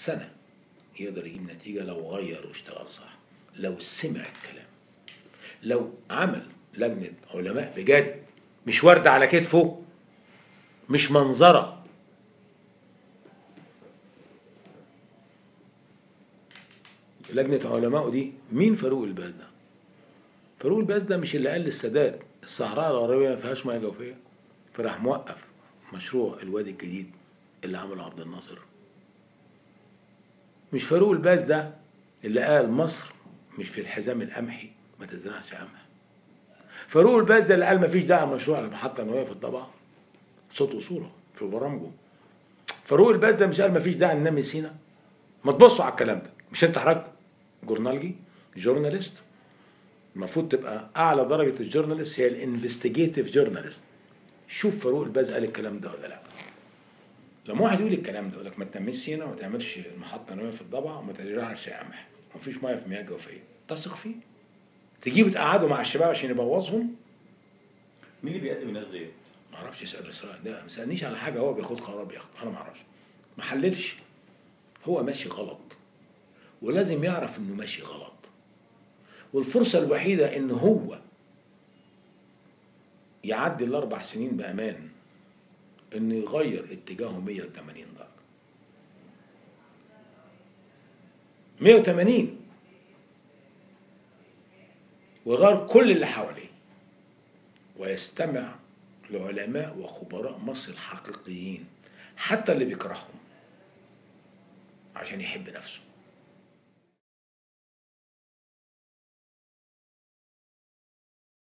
سنة يقدر يجيب نتيجة لو غير واشتغل صح لو سمع الكلام لو عمل لجنة علماء بجد مش وردة على كتفه مش منظرة لجنة علماء دي مين فاروق الباز ده؟ فاروق الباز ده مش اللي قال للسادات الصحراء الغربية ما فيهاش مياه جوفية فراح موقف مشروع الوادي الجديد اللي عمله عبد الناصر مش فاروق الباز ده اللي قال مصر مش في الحزام القمحي ما تزرعش قمح فاروق الباز ده اللي قال ما فيش داعي مشروع المحطة النووية في الضبعة صوت وصورة في برامجه فاروق الباز ده مش قال ما فيش داعي ننمي سينا ما تبصوا على الكلام ده مش انت حضرتك جورنالجي جورناليست المفروض تبقى اعلى درجه الجورناليست هي الانفستيجيتيف جورناليست شوف فاروق الباز قال الكلام ده ولا لا لما واحد يقول الكلام ده يقول لك ما تنميش سينا وما تعملش المحطه النوويه في الضبعه وما تزرعش قمح ومفيش ميه في مياه جوفيه تثق فيه تجيب تقعده مع الشباب عشان يبوظهم مين اللي بيقدم الناس ديت؟ ما اعرفش اسال اسرائيل ده ما سالنيش على حاجه هو بياخد قرار بياخد انا ما اعرفش ما حللش هو ماشي غلط ولازم يعرف انه ماشي غلط والفرصه الوحيده ان هو يعدي الاربع سنين بامان انه يغير اتجاهه 180 درجه 180 ويغير كل اللي حواليه ويستمع لعلماء وخبراء مصر الحقيقيين حتى اللي بيكرههم عشان يحب نفسه